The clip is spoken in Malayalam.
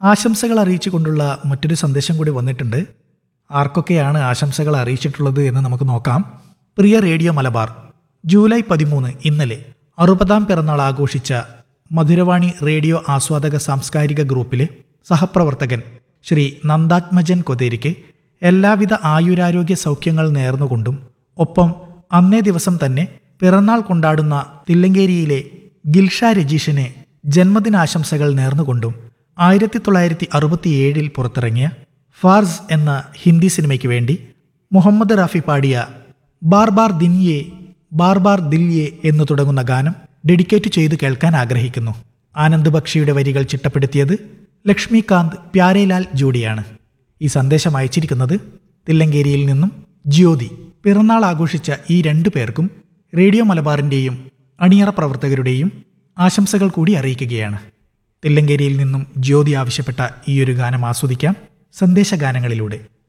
ആശംസകൾ അറിയിച്ചുകൊണ്ടുള്ള മറ്റൊരു സന്ദേശം കൂടി വന്നിട്ടുണ്ട് ആർക്കൊക്കെയാണ് ആശംസകൾ അറിയിച്ചിട്ടുള്ളത് എന്ന് നമുക്ക് നോക്കാം പ്രിയ റേഡിയോ മലബാർ ജൂലൈ പതിമൂന്ന് ഇന്നലെ അറുപതാം പിറന്നാൾ ആഘോഷിച്ച മധുരവാണി റേഡിയോ ആസ്വാദക സാംസ്കാരിക ഗ്രൂപ്പിലെ സഹപ്രവർത്തകൻ ശ്രീ നന്ദാത്മജൻ കൊതേരിക്ക് എല്ലാവിധ ആയുരാരോഗ്യ സൗഖ്യങ്ങൾ നേർന്നുകൊണ്ടും ഒപ്പം അന്നേ ദിവസം തന്നെ പിറന്നാൾ കൊണ്ടാടുന്ന തില്ലങ്കേരിയിലെ ഗിൽഷ രജീഷിന് ജന്മദിനാശംസകൾ നേർന്നുകൊണ്ടും ആയിരത്തി തൊള്ളായിരത്തി അറുപത്തിയേഴിൽ പുറത്തിറങ്ങിയ ഫാർസ് എന്ന ഹിന്ദി സിനിമയ്ക്ക് വേണ്ടി മുഹമ്മദ് റാഫി പാടിയ ബാർ ബാർ ദിൻയെ ബാർ ബാർ ദില്യെ എന്ന് തുടങ്ങുന്ന ഗാനം ഡെഡിക്കേറ്റ് ചെയ്തു കേൾക്കാൻ ആഗ്രഹിക്കുന്നു ആനന്ദ് ബക്ഷിയുടെ വരികൾ ചിട്ടപ്പെടുത്തിയത് ലക്ഷ്മികാന്ത് പ്യാരേലാൽ ജോഡിയാണ് ഈ സന്ദേശം അയച്ചിരിക്കുന്നത് തില്ലങ്കേരിയിൽ നിന്നും ജ്യോതി പിറന്നാൾ ആഘോഷിച്ച ഈ രണ്ടു പേർക്കും റേഡിയോ മലബാറിന്റെയും അണിയറ പ്രവർത്തകരുടെയും ആശംസകൾ കൂടി അറിയിക്കുകയാണ് തില്ലങ്കേരിയിൽ നിന്നും ജ്യോതി ആവശ്യപ്പെട്ട ഈയൊരു ഗാനം ആസ്വദിക്കാം സന്ദേശഗാനങ്ങളിലൂടെ